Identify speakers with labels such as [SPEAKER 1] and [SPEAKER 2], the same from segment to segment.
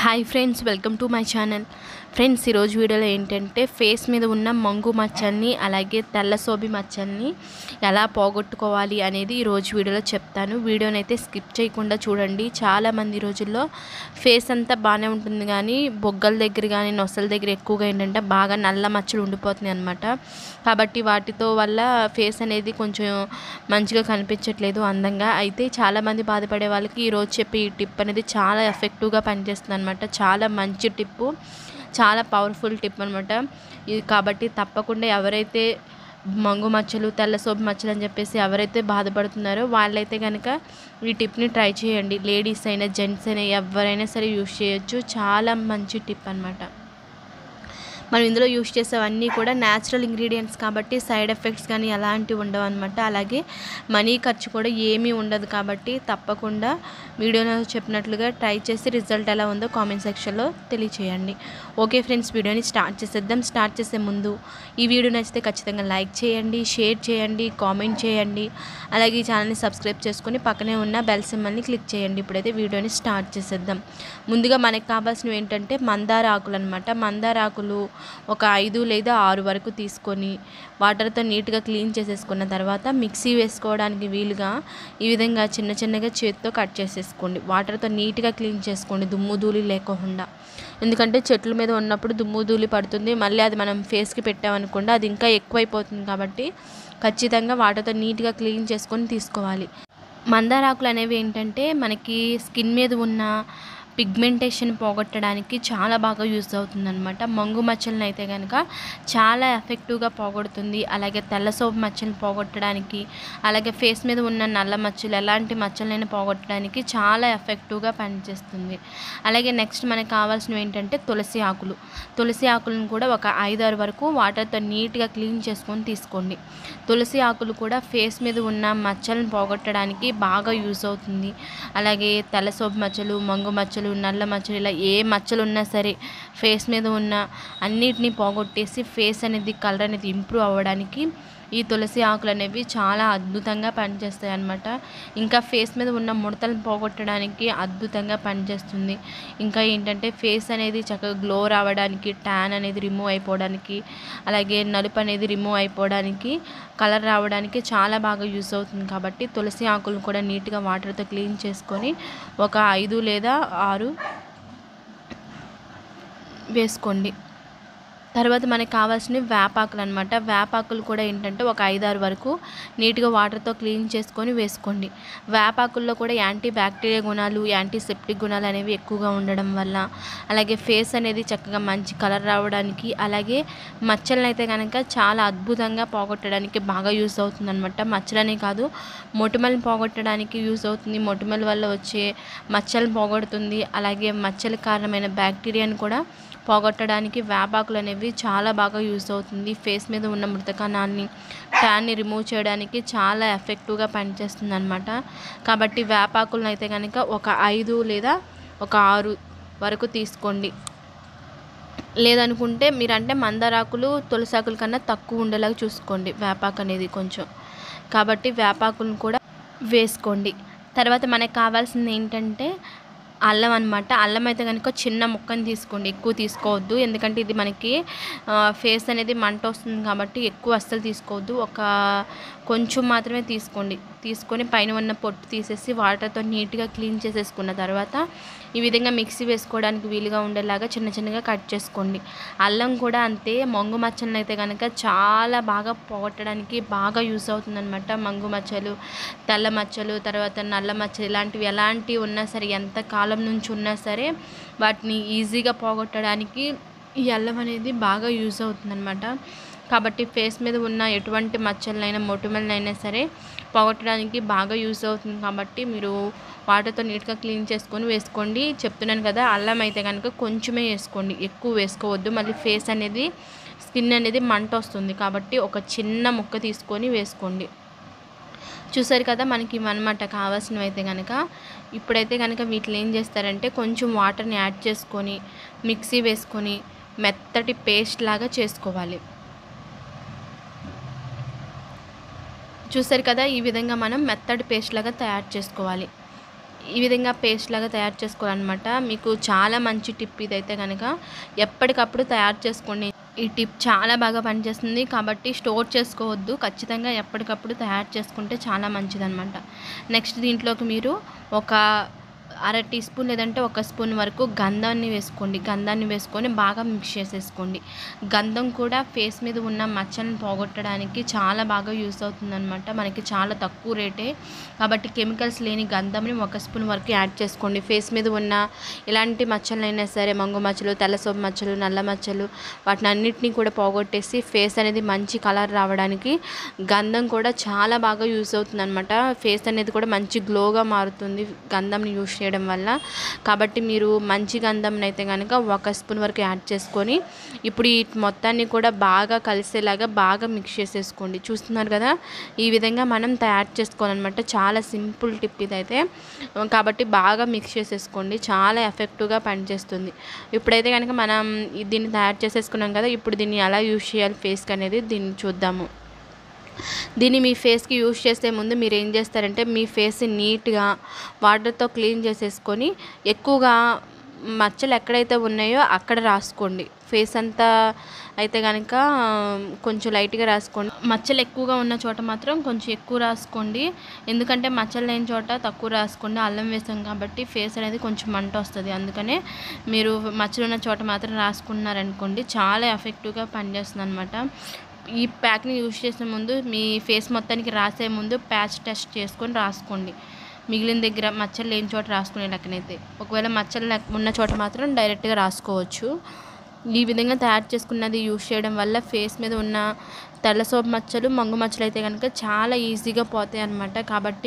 [SPEAKER 1] hi friends welcome to my channel friends ఈరోజు వీడియోలో ఏంటంటే ఫేస్ మీద ఉన్న మంగు మచ్చల్ని అలాగే తెల్ల సోబి మచ్చల్ని ఎలా పోగొట్టుకోవాలి అనేది ఈరోజు వీడియోలో చెప్తాను వీడియోని అయితే స్కిప్ చేయకుండా చూడండి చాలామంది రోజుల్లో ఫేస్ అంతా బాగానే ఉంటుంది కానీ బొగ్గల దగ్గర కానీ నొసల దగ్గర ఎక్కువగా ఏంటంటే బాగా నల్ల మచ్చలు ఉండిపోతున్నాయి అనమాట కాబట్టి వాటితో వల్ల ఫేస్ అనేది కొంచెం మంచిగా కనిపించట్లేదు అందంగా అయితే చాలామంది బాధపడే వాళ్ళకి ఈరోజు చెప్పే ఈ టిప్ అనేది చాలా ఎఫెక్టివ్గా పనిచేస్తుంది అనమాట చాలా మంచి టిప్పు చాలా పవర్ఫుల్ టిప్ అనమాట ఇది కాబట్టి తప్పకుండా ఎవరైతే మంగు మచ్చలు తెల్ల సోపు మచ్చలు అని చెప్పేసి ఎవరైతే బాధపడుతున్నారో వాళ్ళైతే కనుక ఈ టిప్ని ట్రై చేయండి లేడీస్ అయినా జెంట్స్ అయినా ఎవరైనా సరే యూస్ చేయొచ్చు చాలా మంచి టిప్ అనమాట మనం ఇందులో యూస్ చేసేవన్నీ కూడా న్యాచురల్ ఇంగ్రీడియంట్స్ కాబట్టి సైడ్ ఎఫెక్ట్స్ కానీ ఎలాంటివి ఉండవు అనమాట అలాగే మనీ ఖర్చు కూడా ఏమీ ఉండదు కాబట్టి తప్పకుండా వీడియోలో చెప్పినట్లుగా ట్రై చేసి రిజల్ట్ ఎలా ఉందో కామెంట్ సెక్షన్లో తెలియచేయండి ఓకే ఫ్రెండ్స్ వీడియోని స్టార్ట్ చేసేద్దాం స్టార్ట్ చేసే ముందు ఈ వీడియో నచ్చితే ఖచ్చితంగా లైక్ చేయండి షేర్ చేయండి కామెంట్ చేయండి అలాగే ఈ ఛానల్ని సబ్స్క్రైబ్ చేసుకొని పక్కనే ఉన్న బెల్ సింబల్ని క్లిక్ చేయండి ఇప్పుడైతే వీడియోని స్టార్ట్ చేసేద్దాం ముందుగా మనకి కావాల్సినవి ఏంటంటే మందార ఆకులు అనమాట మందార ఆకులు ఒక ఐదు లేదా ఆరు వరకు తీసుకొని వాటర్తో నీట్గా క్లీన్ చేసేసుకున్న తర్వాత మిక్సీ వేసుకోవడానికి వీలుగా ఈ విధంగా చిన్న చిన్నగా చేతితో కట్ చేసేసుకోండి వాటర్తో నీట్గా క్లీన్ చేసుకోండి దుమ్ము ధూళి లేకుండా ఎందుకంటే చెట్ల మీద ఉన్నప్పుడు దుమ్ము ధూళి పడుతుంది మళ్ళీ అది మనం ఫేస్కి పెట్టామనుకోండి అది ఇంకా ఎక్కువైపోతుంది కాబట్టి ఖచ్చితంగా వాటర్తో నీట్గా క్లీన్ చేసుకొని తీసుకోవాలి మందారాకులు అనేవి ఏంటంటే మనకి స్కిన్ మీద ఉన్న పిగ్మెంటేషన్ పోగొట్టడానికి చాలా బాగా యూజ్ అవుతుందన్నమాట మంగు మచ్చలను అయితే కనుక చాలా ఎఫెక్టివ్గా పోగొడుతుంది అలాగే తెల్ల సోపు మచ్చలు పోగొట్టడానికి అలాగే ఫేస్ మీద ఉన్న నల్ల మచ్చలు ఎలాంటి మచ్చలైనా పోగొట్టడానికి చాలా ఎఫెక్టివ్గా పనిచేస్తుంది అలాగే నెక్స్ట్ మనకు కావాల్సినవి ఏంటంటే తులసి ఆకులు తులసి ఆకులను కూడా ఒక ఐదారు వరకు వాటర్తో నీట్గా క్లీన్ చేసుకొని తీసుకోండి తులసి ఆకులు కూడా ఫేస్ మీద ఉన్న మచ్చలను పోగొట్టడానికి బాగా యూజ్ అవుతుంది అలాగే తెల్ల సోపు మచ్చలు మంగు మచ్చలు నల్ల మచ్చలు ఇలా ఏ మచ్చలు ఉన్నా సరే ఫేస్ మీద ఉన్న అన్నిటినీ పోగొట్టేసి ఫేస్ అనేది కలర్ అనేది ఇంప్రూవ్ అవ్వడానికి ఈ తులసి ఆకులు అనేవి చాలా అద్భుతంగా పనిచేస్తాయి అన్నమాట ఇంకా ఫేస్ మీద ఉన్న ముడతలను పోగొట్టడానికి అద్భుతంగా పనిచేస్తుంది ఇంకా ఏంటంటే ఫేస్ అనేది చక్కగా గ్లో రావడానికి ట్యాన్ అనేది రిమూవ్ అయిపోవడానికి అలాగే నలుపు అనేది రిమూవ్ అయిపోవడానికి కలర్ రావడానికి చాలా బాగా యూస్ అవుతుంది కాబట్టి తులసి ఆకులను కూడా నీట్గా వాటర్తో క్లీన్ చేసుకొని ఒక ఐదు లేదా ఆరు వేసుకోండి తర్వాత మనకి కావాల్సినవి వేపాకులు అనమాట వేపాకులు కూడా ఏంటంటే ఒక ఐదారు వరకు నీట్గా వాటర్తో క్లీన్ చేసుకొని వేసుకోండి వేపాకుల్లో కూడా యాంటీ బ్యాక్టీరియా గుణాలు యాంటీ సెప్టిక్ గుణాలు అనేవి ఎక్కువగా ఉండడం వల్ల అలాగే ఫేస్ అనేది చక్కగా మంచి కలర్ రావడానికి అలాగే మచ్చలను అయితే కనుక చాలా అద్భుతంగా పోగొట్టడానికి బాగా యూస్ అవుతుంది అనమాట మచ్చలనే కాదు మొటిమలను పోగొట్టడానికి యూస్ అవుతుంది మొటిమల వల్ల వచ్చే మచ్చలను పోగొడుతుంది అలాగే మచ్చల కారణమైన బ్యాక్టీరియాని కూడా పోగొట్టడానికి వేపాకులు అనేవి చాలా బాగా యూస్ అవుతుంది ఫేస్ మీద ఉన్న మృతకణాన్ని ట్యాన్ని రిమూవ్ చేయడానికి చాలా ఎఫెక్టివ్గా పనిచేస్తుంది అనమాట కాబట్టి వేపాకులను అయితే కనుక ఒక ఐదు లేదా ఒక ఆరు వరకు తీసుకోండి లేదనుకుంటే మీరంటే మందారాకులు తులసాకుల కన్నా తక్కువ ఉండేలాగా చూసుకోండి వేపాకు అనేది కొంచెం కాబట్టి వేపాకులను కూడా వేసుకోండి తర్వాత మనకు కావాల్సింది ఏంటంటే అల్లం అనమాట అల్లం అయితే కనుక చిన్న ముక్కని తీసుకోండి ఎక్కువ తీసుకోవద్దు ఎందుకంటే ఇది మనకి ఫేస్ అనేది మంట వస్తుంది కాబట్టి ఎక్కువ అస్సలు తీసుకోవద్దు ఒక కొంచెం మాత్రమే తీసుకోండి తీసుకొని పైన ఉన్న పొట్టు తీసేసి వాటర్తో నీట్గా క్లీన్ చేసేసుకున్న తర్వాత ఈ విధంగా మిక్సీ వేసుకోవడానికి వీలుగా ఉండేలాగా చిన్న చిన్నగా కట్ చేసుకోండి అల్లం కూడా అంతే మంగు మచ్చలను అయితే కనుక చాలా బాగా పోగొట్టడానికి బాగా యూస్ అవుతుందన్నమాట మంగు మచ్చలు తెల్ల మచ్చలు తర్వాత నల్ల మచ్చలు ఇలాంటివి ఎలాంటివి ఉన్నా సరే ఎంత కాలం నుంచి ఉన్నా సరే వాటిని ఈజీగా పోగొట్టడానికి ఈ అల్లం అనేది బాగా యూజ్ అవుతుందన్నమాట కాబట్టి ఫేస్ మీద ఉన్న ఎటువంటి మచ్చలనైనా మొటిమలనైనా సరే పోగొట్టడానికి బాగా యూస్ అవుతుంది కాబట్టి మీరు వాటర్తో నీట్గా క్లీన్ చేసుకొని వేసుకోండి చెప్తున్నాను కదా అల్లం అయితే కనుక కొంచెమే వేసుకోండి ఎక్కువ వేసుకోవద్దు మళ్ళీ ఫేస్ అనేది స్కిన్ అనేది మంట వస్తుంది కాబట్టి ఒక చిన్న ముక్క తీసుకొని వేసుకోండి చూసారు కదా మనకి ఇవన్నమాట కావాల్సినవి అయితే కనుక ఇప్పుడైతే కనుక వీటిలో ఏం చేస్తారంటే కొంచెం వాటర్ని యాడ్ చేసుకొని మిక్సీ వేసుకొని మెత్తటి పేస్ట్ లాగా చేసుకోవాలి చూసారు కదా ఈ విధంగా మనం మెత్తటి పేస్ట్ లాగా తయారు చేసుకోవాలి ఈ విధంగా పేస్ట్ లాగా తయారు చేసుకోవాలన్నమాట మీకు చాలా మంచి టిప్ ఇదైతే కనుక ఎప్పటికప్పుడు తయారు చేసుకోండి ఈ టిప్ చాలా బాగా పనిచేస్తుంది కాబట్టి స్టోర్ చేసుకోవద్దు ఖచ్చితంగా ఎప్పటికప్పుడు తయారు చేసుకుంటే చాలా మంచిదన్నమాట నెక్స్ట్ దీంట్లోకి మీరు ఒక అర టీ స్పూన్ లేదంటే ఒక స్పూన్ వరకు గంధాన్ని వేసుకోండి గంధాన్ని వేసుకొని బాగా మిక్స్ చేసేసుకోండి గంధం కూడా ఫేస్ మీద ఉన్న మచ్చలను పోగొట్టడానికి చాలా బాగా యూస్ అవుతుందన్నమాట మనకి చాలా తక్కువ రేటే కాబట్టి కెమికల్స్ లేని గంధంని ఒక స్పూన్ వరకు యాడ్ చేసుకోండి ఫేస్ మీద ఉన్న ఎలాంటి మచ్చలైనా సరే మంగు మచ్చలు తెల్లసోపు మచ్చలు నల్ల మచ్చలు వాటిని అన్నిటినీ కూడా పోగొట్టేసి ఫేస్ అనేది మంచి కలర్ రావడానికి గంధం కూడా చాలా బాగా యూస్ అవుతుందన్నమాట ఫేస్ అనేది కూడా మంచి గ్లోగా మారుతుంది గంధంని యూస్ చేయడం వల్ల కాబట్టి మీరు మంచి గంధం అయితే కనుక ఒక స్పూన్ వరకు యాడ్ చేసుకొని ఇప్పుడు ఈ మొత్తాన్ని కూడా బాగా కలిసేలాగా బాగా మిక్స్ చేసేసుకోండి చూస్తున్నారు కదా ఈ విధంగా మనం తయారు చేసుకోవాలన్నమాట చాలా సింపుల్ టిప్ ఇదైతే కాబట్టి బాగా మిక్స్ చేసేసుకోండి చాలా ఎఫెక్టివ్గా పనిచేస్తుంది ఇప్పుడైతే కనుక మనం ఈ- దీన్ని తయారు చేసేసుకున్నాం కదా ఇప్పుడు దీన్ని ఎలా యూజ్ చేయాలి ఫేస్కి అనేది దీన్ని చూద్దాము దీన్ని మీ ఫేస్కి యూజ్ చేసే ముందు మీరు ఏం చేస్తారంటే మీ ఫేస్ నీట్గా వాటర్తో క్లీన్ చేసేసుకొని ఎక్కువగా మచ్చలు ఎక్కడైతే ఉన్నాయో అక్కడ రాసుకోండి ఫేస్ అంతా అయితే కనుక కొంచెం లైట్గా రాసుకోండి మచ్చలు ఎక్కువగా ఉన్న చోట మాత్రం కొంచెం ఎక్కువ రాసుకోండి ఎందుకంటే మచ్చలు లేని చోట తక్కువ రాసుకోండి అల్లం వేసాం కాబట్టి ఫేస్ అనేది కొంచెం మంట వస్తుంది అందుకనే మీరు మచ్చలు ఉన్న చోట మాత్రం రాసుకున్నారనుకోండి చాలా ఎఫెక్టివ్గా పనిచేస్తుంది అనమాట ఈ ప్యాక్ని యూజ్ చేసే ముందు మీ ఫేస్ మొత్తానికి రాసే ముందు ప్యాచ్ టెస్ట్ చేసుకొని రాసుకోండి మిగిలిన దగ్గర మచ్చలు లేని చోట రాసుకునే లెక్కనైతే ఒకవేళ మచ్చలు లేక- ఉన్న చోట మాత్రం డైరెక్ట్గా రాసుకోవచ్చు ఈ విధంగా తయారు చేసుకున్నది యూజ్ చేయడం వల్ల ఫేస్ మీద ఉన్న తెల్ల సోపు మచ్చలు మంగు మచ్చలు అయితే కనుక చాలా ఈజీగా పోతాయి అన్నమాట కాబట్టి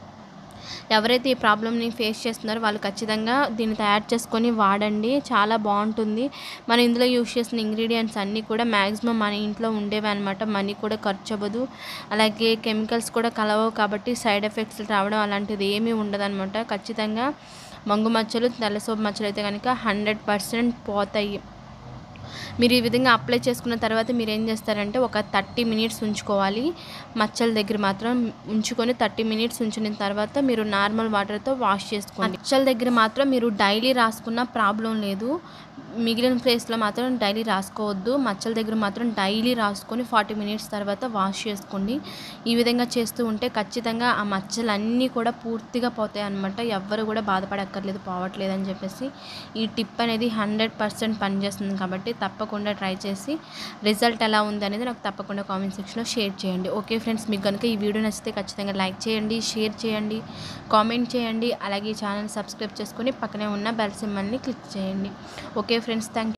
[SPEAKER 1] ఎవరైతే ఈ ప్రాబ్లమ్ని ఫేస్ చేస్తున్నారో వాళ్ళు ఖచ్చితంగా దీన్ని తయారు చేసుకొని వాడండి చాలా బాగుంటుంది మనం ఇందులో యూస్ చేసిన ఇంగ్రీడియంట్స్ అన్నీ కూడా మ్యాక్సిమం మన ఇంట్లో ఉండేవి అనమాట మనీ కూడా ఖర్చు అవ్వదు అలాగే కెమికల్స్ కూడా కలవవు కాబట్టి సైడ్ ఎఫెక్ట్స్ రావడం అలాంటిది ఏమీ ఉండదన్నమాట ఖచ్చితంగా మంగు మచ్చలు తెల్లసోపు మచ్చలు అయితే కనుక హండ్రెడ్ పర్సెంట్ పోతాయి మీరు ఈ విధంగా అప్లై చేసుకున్న తర్వాత మీరు ఏం చేస్తారంటే ఒక థర్టీ మినిట్స్ ఉంచుకోవాలి మచ్చల దగ్గర మాత్రం ఉంచుకొని థర్టీ మినిట్స్ ఉంచిన తర్వాత మీరు నార్మల్ వాటర్తో వాష్ చేసుకోండి మచ్చల దగ్గర మాత్రం మీరు డైలీ రాసుకున్న ప్రాబ్లం లేదు మిగిలిన ప్లేస్లో మాత్రం డైలీ రాసుకోవద్దు మచ్చల దగ్గర మాత్రం డైలీ రాసుకొని ఫార్టీ మినిట్స్ తర్వాత వాష్ చేసుకోండి ఈ విధంగా చేస్తూ ఉంటే ఖచ్చితంగా ఆ మచ్చలన్నీ కూడా పూర్తిగా పోతాయి అనమాట ఎవ్వరు కూడా బాధపడక్కర్లేదు పోవట్లేదు అని చెప్పేసి ఈ టిప్ అనేది హండ్రెడ్ పర్సెంట్ పనిచేస్తుంది కాబట్టి తప్పకుండా ట్రై చేసి రిజల్ట్ ఎలా ఉంది అనేది నాకు తప్పకుండా కామెంట్ సెక్షన్లో షేర్ చేయండి ఓకే ఫ్రెండ్స్ మీకు కనుక ఈ వీడియో నచ్చితే ఖచ్చితంగా లైక్ చేయండి షేర్ చేయండి కామెంట్ చేయండి అలాగే ఈ ఛానల్ సబ్స్క్రైబ్ చేసుకొని పక్కనే ఉన్న బెల్ సింబల్ని క్లిక్ చేయండి ఓకే ఫ్రెండ్స్ థ్యాంక్